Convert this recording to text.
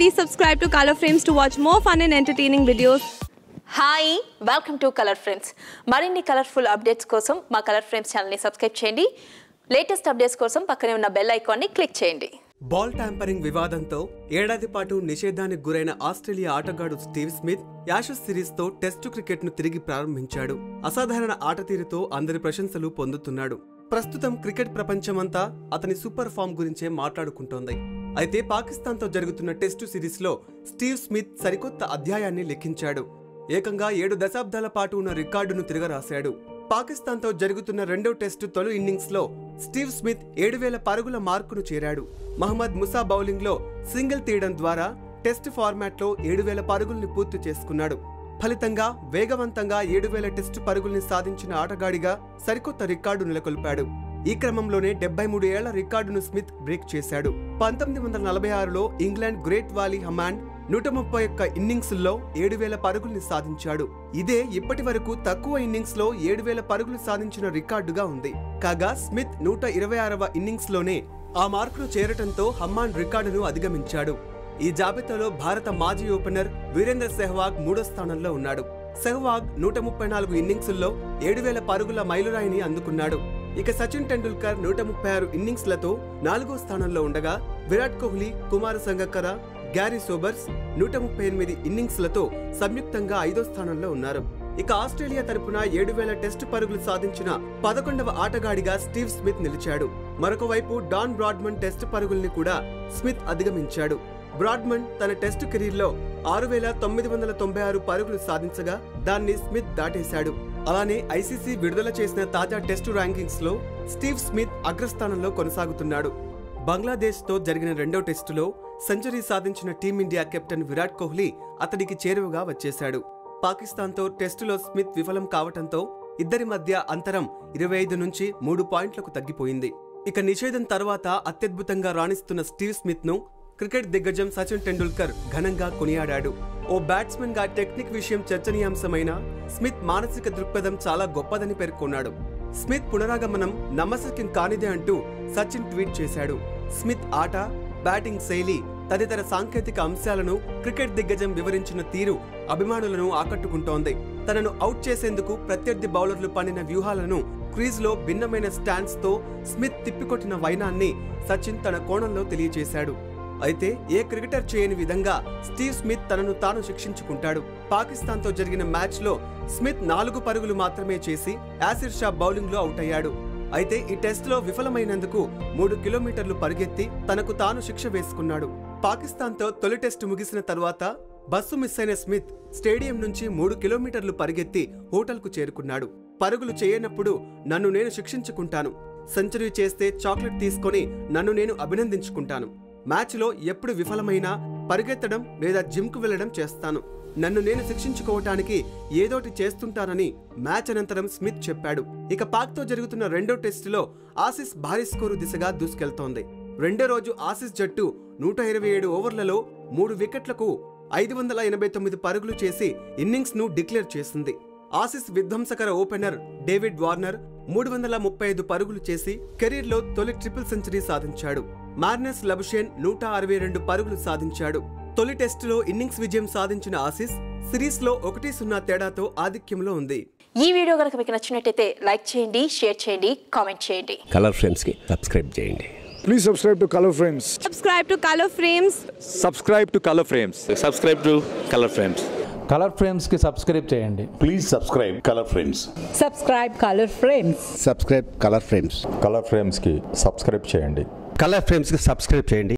please subscribe to Color Frames to watch more fun and entertaining videos. Hi welcome to Color Frames మరిన్ని colourful updates కోసం మా Color Frames ఛానల్ని subscribe చేయండి latest updates కోసం పక్కనే ఉన్న బెల్ ఐకాన్ని క్లిక్ చేయండి బాల్ ట్యాంపరింగ్ వివాదంతో ఏడాది పాటు నిషేధానికి గురైన ఆస్ట్రేలియా ఆటగాడు స్టీవ్ స్మిత్ యాషెస్ సిరీస్ తో టెస్టు క్రికెట్ ను తిరిగి ప్రారంభించాడు అసాధారణ ఆట తీరుతో అందరి ప్రశంసలు పొందుతున్నాడు ప్రస్తుతం క్రికెట్ ప్రపంచమంతా అతని సూపర్ ఫామ్ గురించే మాట్లాడుకుంటోంది అయితే పాకిస్తాన్తో జరుగుతున్న టెస్టు సిరీస్ లో స్టీవ్ స్మిత్ సరికొత్త అధ్యాయాన్ని లిఖించాడు ఏకంగా ఏడు దశాబ్దాల పాటు ఉన్న రికార్డును తిరగరాశాడు పాకిస్తాన్తో జరుగుతున్న రెండో టెస్టు తొలి ఇన్నింగ్స్ లో స్టీవ్ స్మిత్ ఏడు వేల పరుగుల మార్కును చేరాడు మహమ్మద్ ముసా బౌలింగ్ లో సింగిల్ తీయడం ద్వారా టెస్ట్ ఫార్మాట్ లో ఏడు వేల పరుగుల్ని పూర్తి చేసుకున్నాడు ఫలితంగా వేగవంతంగా ఏడు వేల టెస్టు పరుగుల్ని సాధించిన ఆటగాడిగా సరికొత్త రికార్డు నెలకొల్పాడు ఈ క్రమంలోనే డెబ్బై మూడు ఏళ్ల రికార్డును స్మిత్ బ్రేక్ చేశాడు పంతొమ్మిది వందల నలభై ఆరులో ఇంగ్లాండ్ గ్రేట్ వాలీ హమాండ్ నూట ముప్పై ఒక్క ఇన్నింగ్స్లో ఏడు వేల పరుగుల్ని సాధించాడు ఇదే ఇప్పటి వరకు తక్కువ ఇన్నింగ్స్ లో ఏడు వేల పరుగులు సాధించిన రికార్డుగా ఉంది కాగా స్మిత్ నూట ఇరవై ఆరవ ఇన్నింగ్స్ లోనే ఆ మార్కును చేరటంతో హమ్మాన్ రికార్డును అధిగమించాడు ఈ జాబితాలో భారత మాజీ ఓపెనర్ వీరేంద్ర సెహ్వాగ్ మూడో స్థానంలో ఉన్నాడు సెహ్వాగ్ నూట ముప్పై నాలుగు ఇన్నింగ్సుల్లో ఏడు వేల పరుగుల మైలురాయిని అందుకున్నాడు ఇక సచిన్ టెండూల్కర్ నూట ముప్పై ఆరు ఇన్నింగ్స్లతో నాలుగో స్థానంలో ఉండగా విరాట్ కోహ్లీ కుమార్ సంగక్కర గ్యారీ సోబర్స్ నూట ముప్పై ఎనిమిది ఇన్నింగ్స్లతో సంయుక్తంగా ఐదో స్థానంలో ఉన్నారు ఇక ఆస్ట్రేలియా తరపున ఏడు వేల టెస్టు పరుగులు సాధించిన పదకొండవ ఆటగాడిగా స్టీవ్ స్మిత్ నిలిచాడు మరొక వైపు డాన్ బ్రాడ్మన్ టెస్టు పరుగుల్ని కూడా స్మిత్ అధిగమించాడు బ్రాడ్మన్ తన టెస్టు కెరీర్లో ఆరు వేల తొమ్మిది వందల తొంభై ఆరు పరుగులు సాధించగా దాన్ని స్మిత్ దాటేశాడు అలానే ఐసీసీ విడుదల చేసిన తాజా టెస్టు ర్యాంకింగ్స్ లో స్టీవ్ స్మిత్ అగ్రస్థానంలో కొనసాగుతున్నాడు బంగ్లాదేశ్ తో జరిగిన రెండో టెస్టులో సెంచరీ సాధించిన టీమిండియా కెప్టెన్ విరాట్ కోహ్లీ అతడికి చేరువగా వచ్చేశాడు పాకిస్తాన్తో టెస్టులో స్మిత్ విఫలం కావటంతో ఇద్దరి మధ్య అంతరం ఇరవై ఐదు నుంచి మూడు పాయింట్లకు తగ్గిపోయింది ఇక నిషేధం తర్వాత అత్యద్భుతంగా రాణిస్తున్న స్టీవ్ స్మిత్ ను క్రికెట్ దిగ్గజం సచిన్ టెండూల్కర్ ఘనంగా కొనియాడాడు ఓ బ్యాట్స్మెన్ గా టెక్నిక్ విషయం చర్చనీయాంశమైన స్మిత్ మానసిక దృక్పథం చాలా గొప్పదని పేర్కొన్నాడు స్మిత్ పునరాగమనం నమ్మశక్యం కానిదే అంటూ సచిన్ ట్వీట్ చేశాడు స్మిత్ ఆట బ్యాటింగ్ శైలి తదితర సాంకేతిక అంశాలను క్రికెట్ దిగ్గజం వివరించిన తీరు అభిమానులను ఆకట్టుకుంటోంది తనను అవుట్ చేసేందుకు ప్రత్యర్థి బౌలర్లు పన్నిన వ్యూహాలను క్రీజ్లో భిన్నమైన స్టాండ్స్ తో స్మిత్ తిప్పికొట్టిన వైనాన్ని సచిన్ తన కోణంలో తెలియజేశాడు అయితే ఏ క్రికెటర్ చేయని విధంగా స్టీవ్ స్మిత్ తనను తాను శిక్షించుకుంటాడు పాకిస్తాన్తో జరిగిన మ్యాచ్లో స్మిత్ నాలుగు పరుగులు మాత్రమే చేసి యాసిర్ షా బౌలింగ్లో అవుట్ అయ్యాడు అయితే ఈ టెస్ట్లో విఫలమైనందుకు మూడు కిలోమీటర్లు పరిగెత్తి తనకు తాను శిక్ష వేసుకున్నాడు పాకిస్తాన్తో తొలి టెస్టు ముగిసిన తర్వాత బస్సు మిస్ అయిన స్మిత్ స్టేడియం నుంచి మూడు కిలోమీటర్లు పరిగెత్తి హోటల్కు చేరుకున్నాడు పరుగులు చేయనప్పుడు నన్ను నేను శిక్షించుకుంటాను సెంచరీ చేస్తే చాక్లెట్ తీసుకొని నన్ను నేను అభినందించుకుంటాను మ్యాచ్లో ఎప్పుడు విఫలమైనా పరిగెత్తడం లేదా జిమ్కు వెళ్లడం చేస్తాను నన్ను నేను శిక్షించుకోవటానికి ఏదోటి చేస్తుంటానని మ్యాచ్ అనంతరం స్మిత్ చెప్పాడు ఇక పాక్తో జరుగుతున్న రెండో టెస్టులో ఆసిస్ భారీ స్కోరు దిశగా దూసుకెళ్తోంది రెండో రోజు ఆసిస్ జట్టు నూట ఇరవై ఏడు ఓవర్లలో మూడు వికెట్లకు ఐదు వందల ఎనభై తొమ్మిది పరుగులు చేసి ఇన్నింగ్స్ ను డిక్లేర్ చేసింది ఆసిస్ విధ్వంసకర ఓపెనర్ డేవిడ్ వార్నర్ మూడు వందల ముప్పై ఐదు పరుగులు చేసి కెరీర్లో తొలి ట్రిపుల్ సెంచరీ సాధించాడు మార్నస్ లబుషేన్ నూట అరవై రెండు పరుగులు సాధించాడు తొలి టెస్టులో ఇన్నింగ్స్ విజయం సాధించిన ఆసిస్ సిరీస్లో ఒకటి సున్నా తేడాతో ఆధిక్యంలో ఉంది ఈ వీడియో కనుక మీకు నచ్చినట్టయితే లైక్ చేయండి షేర్ చేయండి కామెంట్ చేయండి కలర్ ఫ్రేమ్స్కి సబ్స్క్రైబ్ చేయండి Please subscribe to Color Frames. Subscribe to Color Frames. subscribe to color frames subscribe to Color Frames Color ఫ్రేమ్స్కి సబ్స్క్రైబ్ చేయండి Please subscribe Color Frames. subscribe color frames Subscribe Color Frames. Color ఫ్రేమ్స్కి subscribe చేయండి Color ఫ్రేమ్స్కి subscribe చేయండి